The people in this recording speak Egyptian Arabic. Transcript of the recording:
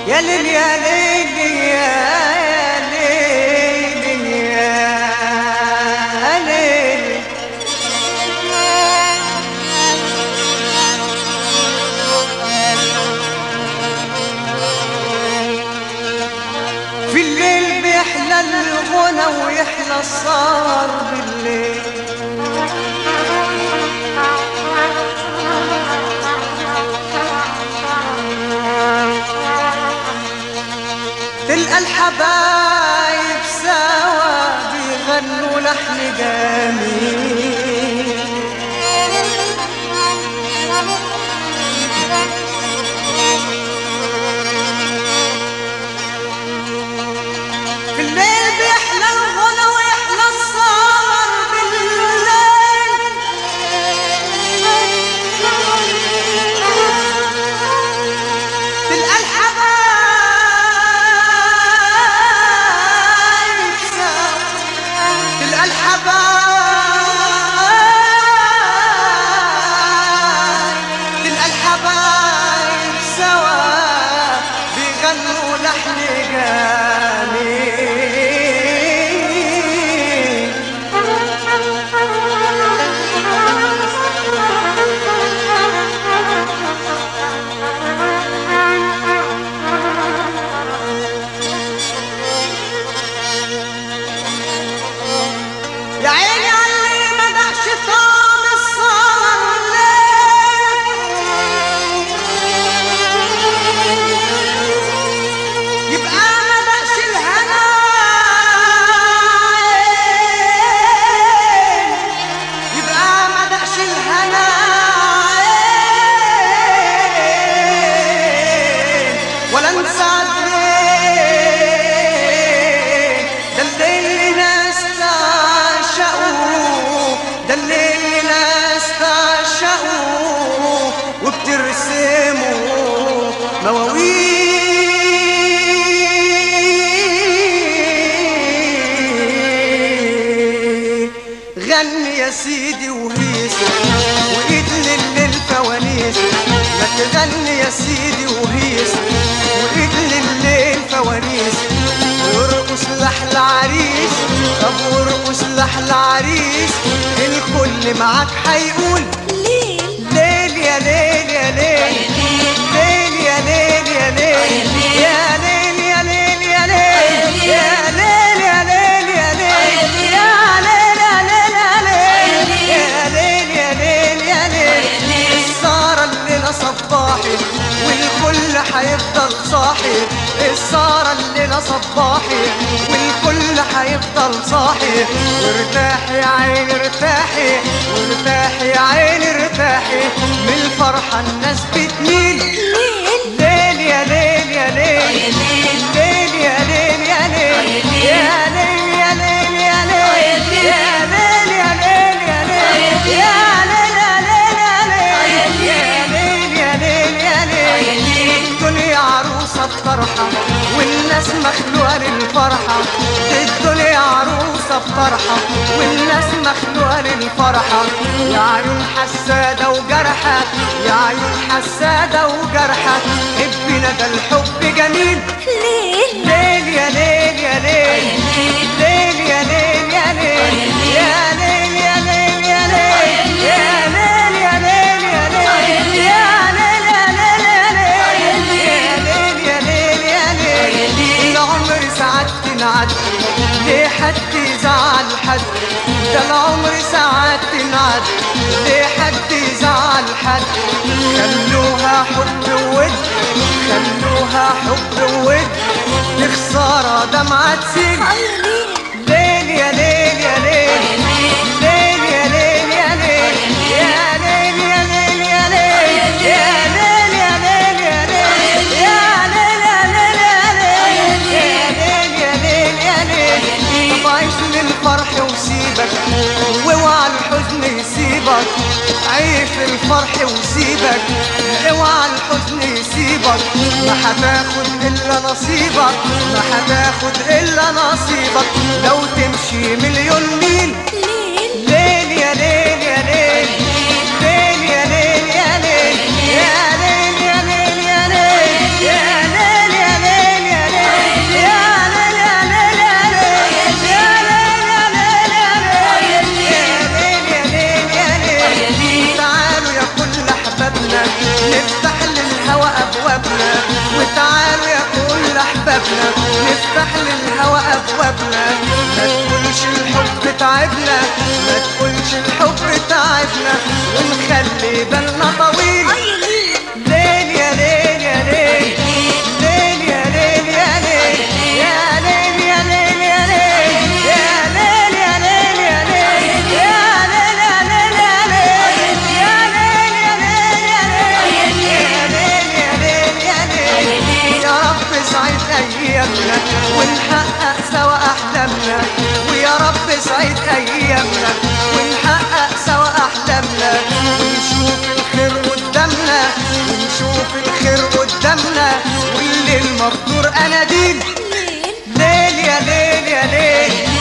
يا ليل يا ليل يا ليل يا ليل في الليل بيحلى الغنى ويحلى الصار بالليل تلقى الحبايب سوا بيغنوا لحن جميل في الليل بيحلى الغنى ويحلى الصار بالليل تلقى الحبايب سوا تلقى الحبايب تلقى الحبايب سوا بيغنوا لحن جميل يا عيني علي ما دعش طعم الصار ليه يبقى ما دعش الهنا يبقى ما دعش الهنا ولا انسى الليل ده الليل ناس تعشقوا ده الليل ناس تعشقوا وبترسموا مواويل غني يا سيدي وهيس وايد لليل فوانيس ما تغني يا سيدي وهيس وايد لليل فوانيس وارقص لحل عريس طب وارقص لحل عريس الكل معاك هيقول ليل ليل يا ليل يا ليل ليل يا ليل يا ليل يا ليل يا ليل يا ليل يا ليل يا ليل يا ليل يا ليل يا ليل يا ليل يا ليل يا ليل السهرة الليلة صباحي والكل هيفضل صاحي السهرة الليلة صباحي والكل هيفضل صاحي وارتاحي يا عيني ارتاحي وارتاحي يا عيني ارتاحي من الفرحة الناس بتميل ليل ليل يا ليل يا ليل ليل يا ليل يا ليل يا ليل يا ليل يا ليل يا ليل يا ليل يا ليل يا ليل يا ليل يا ليل يا ليل يا ليل الدنيا عروسة بطرحة والناس مخلوقة للفرحة الدنيا عروسة بطرحة والناس مخلوقة للفرحة يا عيون حسادة وجرحة يا عيون حسادة وجرحة حبنا ده الحب جميل ليل ليل يا ليل يا ليل ليل يا ليل يا ليل يا ليل يا ليل يا ليل يا ليل يا ليل يا ليل يا ليل يا ليل يا ليل يا ليل يا ليل العمر ساعات تنعد ليه حد يزعل حد ده العمر ساعات تنعد ليه حد يزعل حد خلوها حب وود خلوها حب وود دي خسارة دمعة سيل ليل يا ليل يا ليل ليل يا ليل يا ليل يا ليل يا ليل يا ليل يا ليل يا ليل يا ليل يا ليل يا ليل يا ليل يا ليل يا ليل طب عيش للفرح وسيبك واوعى الحزن يسيبك عيش للفرح وسيبك اوعى الحزن يسيبك ما هتاخد الا نصيبك ما هتاخد الا نصيبك لو تمشي مليون ميل ليل ليل يا ليل يا ليل ليل يا ليل يا ليل يا ليل يا ليل يا ليل يا ليل يا احبابنا نفتح للهوى ابوابنا وتعالوا يا كل احبابنا نفتح للهوى ابوابنا ما تقولش الحب تعبنا ما تقولش الحب تعبنا ونخلي بالنا طويل ليل يا ليل يا ليل ليل يا ليل يا ليل يا ليل يا ليل يا ليل يا ليل يا ليل يا ليل يا ليل يا ليل يا ليل يا ليل يا ليل يا ليل يا ليل يا ليل يا رب سعيد ايامنا ونحقق سوا احلامنا ويا رب سعيد ايامنا ونحقق سوا احلامنا ونشوف الخير قدامنا ونشوف الخير قدامنا والليل مقدور اناديل ليل ليل يا ليل يا ليل